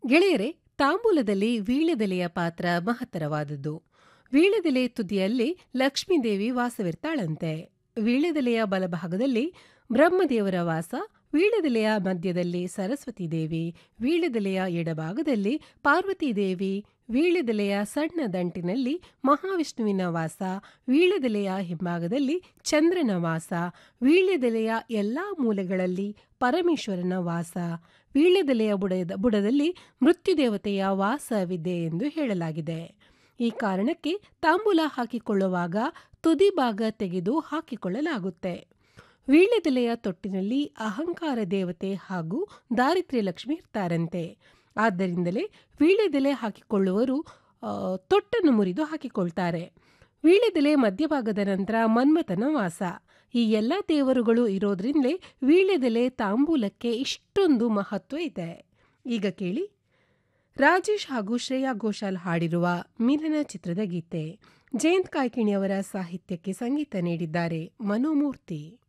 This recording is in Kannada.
ಗೆಳೆಯರೆ ತಾಂಬೂಲದಲ್ಲಿ ವೀಳ್ಯದೆಲೆಯ ಪಾತ್ರ ಮಹತ್ತರವಾದದ್ದು ವೀಳ್ಯದೆಲೆ ತುದಿಯಲ್ಲಿ ಲಕ್ಷ್ಮೀದೇವಿ ವಾಸವಿರ್ತಾಳಂತೆ ವೀಳ್ಯದೆಲೆಯ ಬಲಭಾಗದಲ್ಲಿ ಬ್ರಹ್ಮದೇವರ ವಾಸ ವೀಳ್ಯದೆಲೆಯ ಮಧ್ಯದಲ್ಲಿ ಸರಸ್ವತಿ ದೇವಿ ವೀಳ್ಯದೆಲೆಯ ಎಡಭಾಗದಲ್ಲಿ ಪಾರ್ವತಿ ದೇವಿ ವೀಳ್ಯದೆಲೆಯ ಸಣ್ಣ ದಂಟಿನಲ್ಲಿ ಮಹಾವಿಷ್ಣುವಿನ ವಾಸ ವೀಳ್ಯದೆಲೆಯ ಹಿಂಭಾಗದಲ್ಲಿ ಚಂದ್ರನ ವಾಸ ವೀಳ್ಯದೆಲೆಯ ಎಲ್ಲಾ ಮೂಲೆಗಳಲ್ಲಿ ಪರಮೇಶ್ವರನ ವಾಸ ವೀಳ್ಯದೆಲೆಯ ಬುಡದ ಬುಡದಲ್ಲಿ ಮೃತ್ಯುದೇವತೆಯ ವಾಸವಿದೆ ಎಂದು ಹೇಳಲಾಗಿದೆ ಈ ಕಾರಣಕ್ಕೆ ತಾಂಬೂಲ ಹಾಕಿಕೊಳ್ಳುವಾಗ ತುದಿ ಭಾಗ ತೆಗೆದು ಹಾಕಿಕೊಳ್ಳಲಾಗುತ್ತೆ ವೀಳ್ಯದೆಲೆಯ ತೊಟ್ಟಿನಲ್ಲಿ ಅಹಂಕಾರ ದೇವತೆ ಹಾಗೂ ದಾರಿದ್ರ್ಯ ಲಕ್ಷ್ಮಿ ಇರ್ತಾರಂತೆ ಆದ್ದರಿಂದಲೇ ವೀಳ್ಯದೆಲೆ ಹಾಕಿಕೊಳ್ಳುವರು ತೊಟ್ಟನ್ನು ಮುರಿದು ಹಾಕಿಕೊಳ್ತಾರೆ ವೀಳ್ಯದೆಲೆ ಮಧ್ಯಭಾಗದ ನಂತರ ಮನ್ಮಥನ ವಾಸ ಈ ಎಲ್ಲ ದೇವರುಗಳು ಇರೋದ್ರಿಂದಲೇ ವೀಳ್ಯದೆಲೆ ತಾಂಬೂಲಕ್ಕೆ ಇಷ್ಟೊಂದು ಮಹತ್ವ ಇದೆ ಈಗ ಕೇಳಿ ರಾಜೇಶ್ ಹಾಗೂ ಶ್ರೇಯಾ ಘೋಷಾಲ್ ಹಾಡಿರುವ ಮಿಲನ ಚಿತ್ರದ ಗೀತೆ ಜಯಂತ್ ಕಾಯ್ಕಿಣಿಯವರ ಸಾಹಿತ್ಯಕ್ಕೆ ಸಂಗೀತ ನೀಡಿದ್ದಾರೆ ಮನೋಮೂರ್ತಿ